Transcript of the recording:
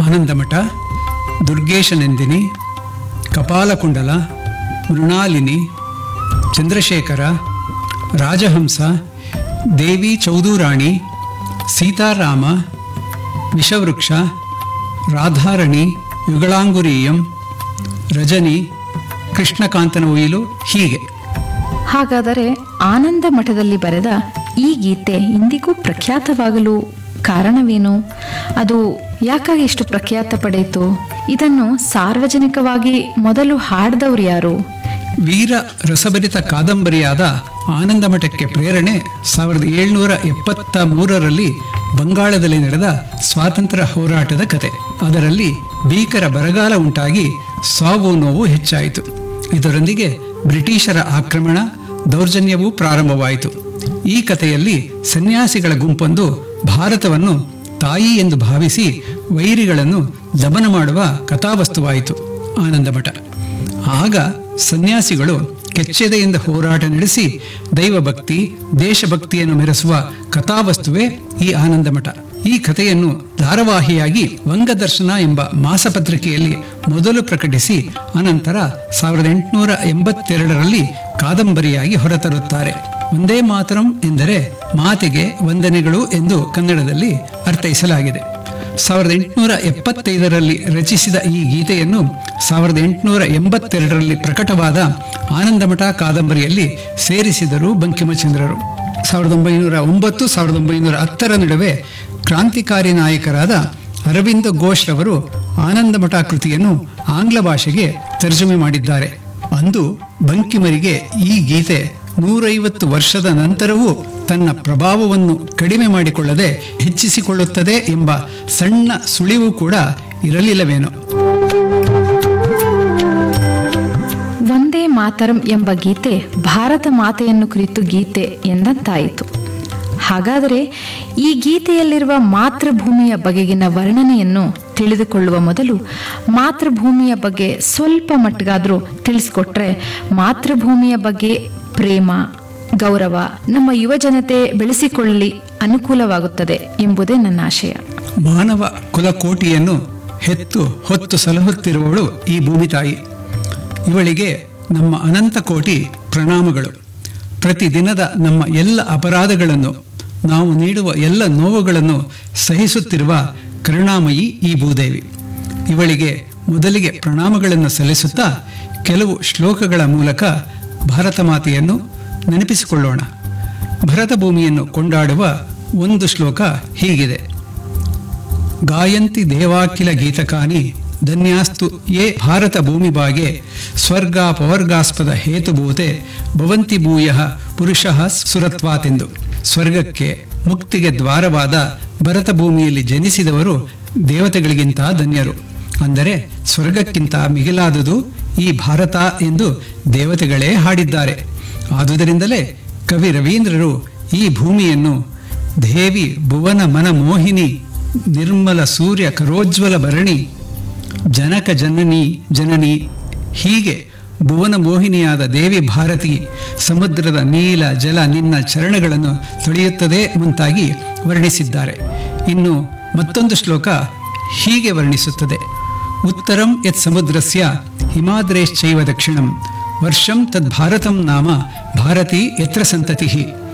ಆನಂದಮಠ ದುರ್ಗೇಶನಂದಿನಿ ಕಪಾಲಕುಂಡಲ ಮೃಣಾಲಿನಿ ಚಂದ್ರಶೇಖರ ರಾಜಹಂಸ ದೇವಿ ಚೌದೂರಾಣಿ ಸೀತಾರಾಮ ವಿಷವೃಕ್ಷ ರಾಧಾರಣಿ ಯುಗಳಾಂಗುರೀಯಂ ರಜನಿ ಕೃಷ್ಣಕಾಂತನ ಒಯ್ಲು ಹೀಗೆ ಹಾಗಾದರೆ ಆನಂದ ಮಠದಲ್ಲಿ ಬರೆದ ಈ ಗೀತೆ ಇಂದಿಗೂ ಪ್ರಖ್ಯಾತವಾಗಲು ಕಾರಣವೇನು ಅದು ಯಾಕಾಗಿ ಇಷ್ಟು ಪ್ರಖ್ಯಾತ ಪಡೆಯಿತು ಇದನ್ನು ಸಾರ್ವಜನಿಕವಾಗಿ ಮೊದಲು ಹಾಡಿದವರು ಯಾರು ವೀರ ರಸಭರಿತ ಕಾದಂಬರಿಯಾದ ಆನಂದಮಠಕ್ಕೆ ಪ್ರೇರಣೆ ಸಾವಿರದ ಏಳ್ನೂರ ಎಪ್ಪತ್ತ ಮೂರರಲ್ಲಿ ಬಂಗಾಳದಲ್ಲಿ ನಡೆದ ಸ್ವಾತಂತ್ರ್ಯ ಹೋರಾಟದ ಕತೆ ಅದರಲ್ಲಿ ಭೀಕರ ಬರಗಾಲ ಉಂಟಾಗಿ ಸಾವು ನೋವು ಹೆಚ್ಚಾಯಿತು ಇದರೊಂದಿಗೆ ಬ್ರಿಟಿಷರ ಆಕ್ರಮಣ ದೌರ್ಜನ್ಯವೂ ಪ್ರಾರಂಭವಾಯಿತು ಈ ಕಥೆಯಲ್ಲಿ ಸನ್ಯಾಸಿಗಳ ಗುಂಪೊಂದು ಭಾರತವನ್ನು ತಾಯಿ ಎಂದು ಭಾವಿಸಿ ವೈರಿಗಳನ್ನು ದಮನ ಮಾಡುವ ಕಥಾವಸ್ತುವಾಯಿತು ಆನಂದಮಠ ಆಗ ಸನ್ಯಾಸಿಗಳು ಕೆಚ್ಚೆದೆಯಿಂದ ಹೋರಾಟ ನಡೆಸಿ ದೈವಭಕ್ತಿ ದೇಶಭಕ್ತಿಯನ್ನು ಮೆರೆಸುವ ಕಥಾವಸ್ತುವೇ ಈ ಆನಂದಮಠ ಈ ಕಥೆಯನ್ನು ಧಾರಾವಾಹಿಯಾಗಿ ವಂಗದರ್ಶನ ಎಂಬ ಮಾಸಪತ್ರಿಕೆಯಲ್ಲಿ ಮೊದಲು ಪ್ರಕಟಿಸಿ ಅನಂತರ ಸಾವಿರದ ಎಂಟುನೂರ ಎಂಬತ್ತೆರಡರಲ್ಲಿ ಕಾದಂಬರಿಯಾಗಿ ಹೊರತರುತ್ತಾರೆ ಒಂದೇ ಮಾತರಂ ಎಂದರೆ ಮಾತಿಗೆ ವಂದನೆಗಳು ಎಂದು ಕನ್ನಡದಲ್ಲಿ ಅರ್ಥೈಸಲಾಗಿದೆ ಸಾವಿರದ ಎಂಟುನೂರ ಎಪ್ಪತ್ತೈದರಲ್ಲಿ ರಚಿಸಿದ ಈ ಗೀತೆಯನ್ನು ಸಾವಿರದ ಎಂಟುನೂರ ಎಂಬತ್ತೆರಡರಲ್ಲಿ ಪ್ರಕಟವಾದ ಆನಂದಮಠ ಕಾದಂಬರಿಯಲ್ಲಿ ಸೇರಿಸಿದರು ಬಂಕಿಮಚಂದ್ರರು ಸಾವಿರದ ಒಂಬೈನೂರ ಒಂಬತ್ತು ಸಾವಿರದ ಒಂಬೈನೂರ ಹತ್ತರ ನಡುವೆ ಕ್ರಾಂತಿಕಾರಿ ನಾಯಕರಾದ ಅರವಿಂದ ಘೋಷ್ ರವರು ಆನಂದಮಠ ಕೃತಿಯನ್ನು ಆಂಗ್ಲ ಭಾಷೆಗೆ ತರ್ಜುಮೆ ಮಾಡಿದ್ದಾರೆ ಅಂದು ಬಂಕಿಮರಿಗೆ ಈ ಗೀತೆ ನೂರೈವತ್ತು ವರ್ಷದ ನಂತರವೂ ತನ್ನ ಪ್ರಭಾವವನ್ನು ಕಡಿಮೆ ಮಾಡಿಕೊಳ್ಳದೆ ಹೆಚ್ಚಿಸಿಕೊಳ್ಳುತ್ತದೆ ಎಂಬ ಸಣ್ಣ ಸುಳಿವು ಕೂಡ ಇರಲಿಲ್ಲವೇನೋ ಒಂದೇ ಮಾತರಂ ಎಂಬ ಗೀತೆ ಭಾರತ ಮಾತೆಯನ್ನು ಕುರಿತು ಗೀತೆ ಎಂದಂತಾಯಿತು ಹಾಗಾದರೆ ಈ ಗೀತೆಯಲ್ಲಿರುವ ಮಾತೃಭೂಮಿಯ ಬಗೆಗಿನ ವರ್ಣನೆಯನ್ನು ತಿಳಿದುಕೊಳ್ಳುವ ಮೊದಲು ಮಾತೃಭೂಮಿಯ ಬಗ್ಗೆ ಸ್ವಲ್ಪ ಮಟ್ಟಿಗಾದರೂ ತಿಳಿಸ್ಕೊಟ್ರೆ ಮಾತೃಭೂಮಿಯ ಬಗ್ಗೆ ಪ್ರೇಮ ಗೌರವ ನಮ್ಮ ಯುವ ಜನತೆ ಬೆಳೆಸಿಕೊಳ್ಳಲಿ ಅನುಕೂಲವಾಗುತ್ತದೆ ಎಂಬುದೇ ನನ್ನ ಆಶಯ ಮಾನವ ಕುಲಕೋಟಿಯನ್ನು ಹೆತ್ತು ಹೊತ್ತು ಸಲಹುತ್ತಿರುವವಳು ಈ ಭೂಮಿ ತಾಯಿ ಇವಳಿಗೆ ನಮ್ಮ ಅನಂತ ಕೋಟಿ ಪ್ರಣಾಮಗಳು ಪ್ರತಿದಿನದ ನಮ್ಮ ಎಲ್ಲ ಅಪರಾಧಗಳನ್ನು ನಾವು ನೀಡುವ ಎಲ್ಲ ನೋವುಗಳನ್ನು ಸಹಿಸುತ್ತಿರುವ ಕರುಣಾಮಯಿ ಈ ಭೂದೇವಿ ಇವಳಿಗೆ ಮೊದಲಿಗೆ ಪ್ರಣಾಮಗಳನ್ನು ಸಲ್ಲಿಸುತ್ತಾ ಕೆಲವು ಶ್ಲೋಕಗಳ ಮೂಲಕ ಭಾರತ ಮಾತೆಯನ್ನು ನೆನಪಿಸಿಕೊಳ್ಳೋಣ ಭರತ ಭೂಮಿಯನ್ನು ಕೊಂಡಾಡುವ ಒಂದು ಶ್ಲೋಕ ಹೀಗಿದೆ ಗಾಯಂತಿ ದೇವಾಖಿಲ ಗೀತಕಾನಿ ಧನ್ಯಾಸ್ತು ಯೇ ಭಾರತ ಭೂಮಿ ಬಾಗೆ ಸ್ವರ್ಗ ಪವರ್ಗಾಸ್ಪದ ಹೇತುಭೂತೆ ಭವಂತಿ ಭೂಯ ಪುರುಷಃ ಸುರತ್ವಾತೆಂದು ಸ್ವರ್ಗಕ್ಕೆ ಮುಕ್ತಿಗೆ ದ್ವಾರವಾದ ಭರತ ಭೂಮಿಯಲ್ಲಿ ಜನಿಸಿದವರು ದೇವತೆಗಳಿಗಿಂತ ಧನ್ಯರು ಅಂದರೆ ಸ್ವರ್ಗಕ್ಕಿಂತ ಮಿಗಿಲಾದುದು ಈ ಭಾರತ ಎಂದು ದೇವತೆಗಳೇ ಹಾಡಿದ್ದಾರೆ ಆದುದರಿಂದಲೇ ಕವಿ ರವೀಂದ್ರರು ಈ ಭೂಮಿಯನ್ನು ದೇವಿ ಭುವನ ಮನ ಮೋಹಿನಿ ನಿರ್ಮಲ ಸೂರ್ಯ ಕರೋಜ್ವಲ ಭರಣಿ ಜನಕ ಜನನಿ ಜನನಿ ಹೀಗೆ ಭುವನ ಮೋಹಿನಿಯಾದ ದೇವಿ ಭಾರತಿ ಸಮುದ್ರದ ನೀಲ ಜಲ ನಿನ್ನ ಚರಣಗಳನ್ನು ತೊಳೆಯುತ್ತದೆ ಮುಂತಾಗಿ ವರ್ಣಿಸಿದ್ದಾರೆ ಇನ್ನು ಮತ್ತೊಂದು ಶ್ಲೋಕ ಹೀಗೆ ವರ್ಣಿಸುತ್ತದೆ ಉತ್ತರಂ ಯತ್ ಸಮುದ್ರಸ್ಯ ಹಿಮಾದ್ರೇಶ್ಚೈವ ದಕ್ಷಿಣಂ ವರ್ಷಂ ತದ್ ಭಾರತಂ ನಾಮ ಭಾರತಿ ಯತ್ರ ಸಂತತಿ